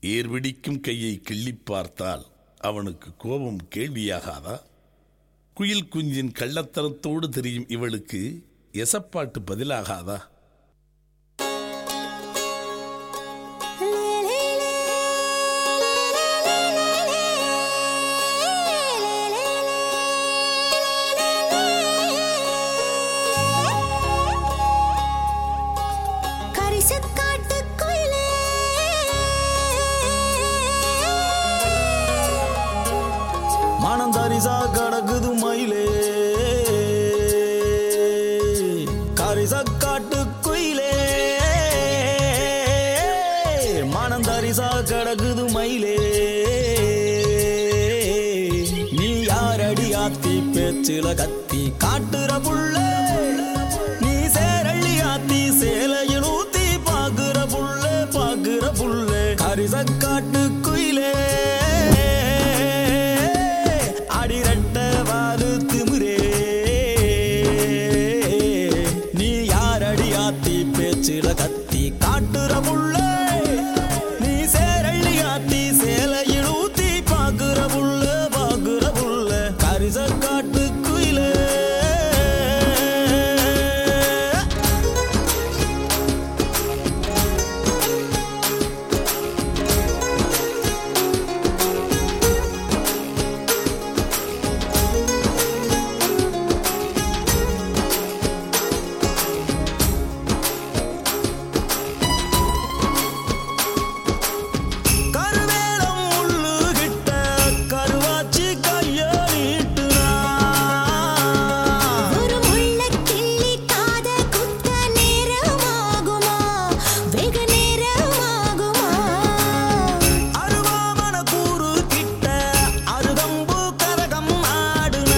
ஏர்விடிக்கும் கையை கிள்ளிப் பார்த்தால் அவனுக்கு கோபம் கேள்வியாகாதா குயில் குஞ்சின் கள்ளத்தனத்தோடு தெரியும் இவளுக்கு எசப்பாட்டு பதிலாகாதா கரிசக்காட்டு குயிலே மனம் தரிசா கடக்குது மயிலே கரிச காட்டு குயிலே மனம் தரிசா கடக்குது மயிலே நீ யாரடி ஆத்தி பேச்சில கத்தி காட்டுற புள்ள நீ சேரள்ளி ஆத்தி சேலையில் ஊத்தி பாக்குற புள்ள பாக்குற புள்ள கரிச காட்டு குயிலே அடிரட்ட வாரு திமிரே நீ யாரடி ஆத்தி பேச்சில கத்தி காட்டுற புள்ள நீ சேரள்ளி ஆத்தி சேலையில் ஊத்தி பாக்குற புள்ள பாக்குற புள்ள கரிச காட்டு குயிலே கருவேலம் முள்ளுகிட்ட கருவாச்சி கைய நீட்டுனா ஒரு முள்ளக் கிள்ளி காத குத்த நேரமாகுமா வெகு நேரமாகுமா அருவாமன கூறு கிட்ட அருகம்பு கரகம் ஆடுனா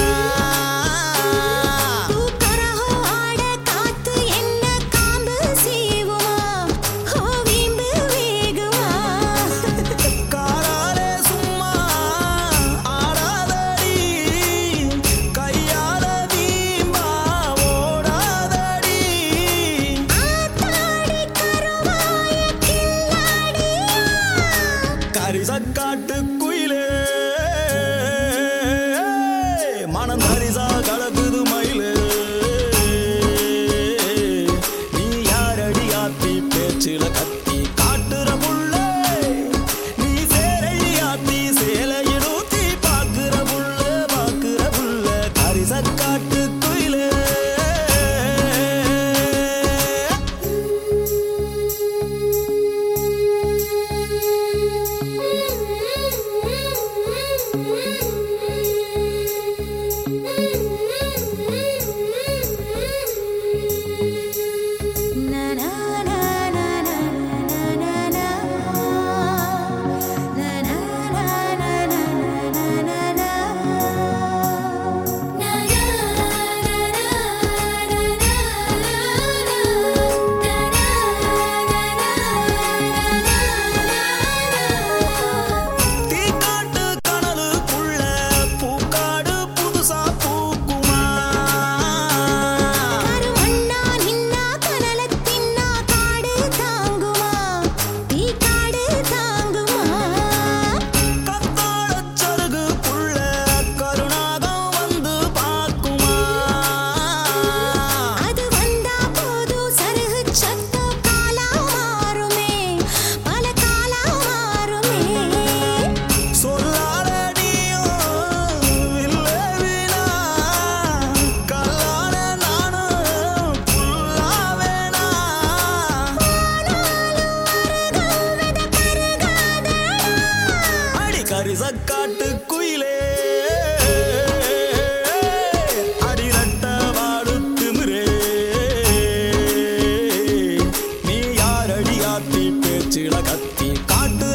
பூக்கரஹோ ஆட காத்து என்ன காம்பு சீவுமா ஓ வீம்பு வேகுமா காலாலே சும்மா ஆடாதடி கையால வீம்பா ஓடாதடி ஆத்தாடி கருவாய கில்லாடியா கரிசக்காட்டு குயிலே மனம் தரிசா கலக்குது மயிலே நீ யாரடி ஆத்தி பேச்சில கத்தி காட்டுற புள்ள நீ சேரடி ஆத்தி சேலையில் ஊத்தி பாக்குற புள்ள பாக்குற புள்ள கரிசக்காட்டு குயிலே Na na na na na na na na Na na na na na na na na Na na na தீக்காட்டு கனலுக்குள்ள பூக்காடு புதுசா பூக்குமா கருமண்ணா நின்னா கனலத் தின்னா காடு தாங்குமா தீ காடு தாங்குமா கத்தாழச் சருகுக்குள்ள கருணாகம் வந்து பாக்குமா அது வந்தா போதும் சருகு சத்தம் காலா மாறுமே பல காலா மாறுமே சொல்லாரடியும் இல்லை வீணா கல்லான நானும் புல்லாவேனா அடி கரிசக்காட்டு குயிலே அடிரட்ட வாடு திமிரே நீ யாரடி ஆத்தி பேச்சில கத்தி காட்டு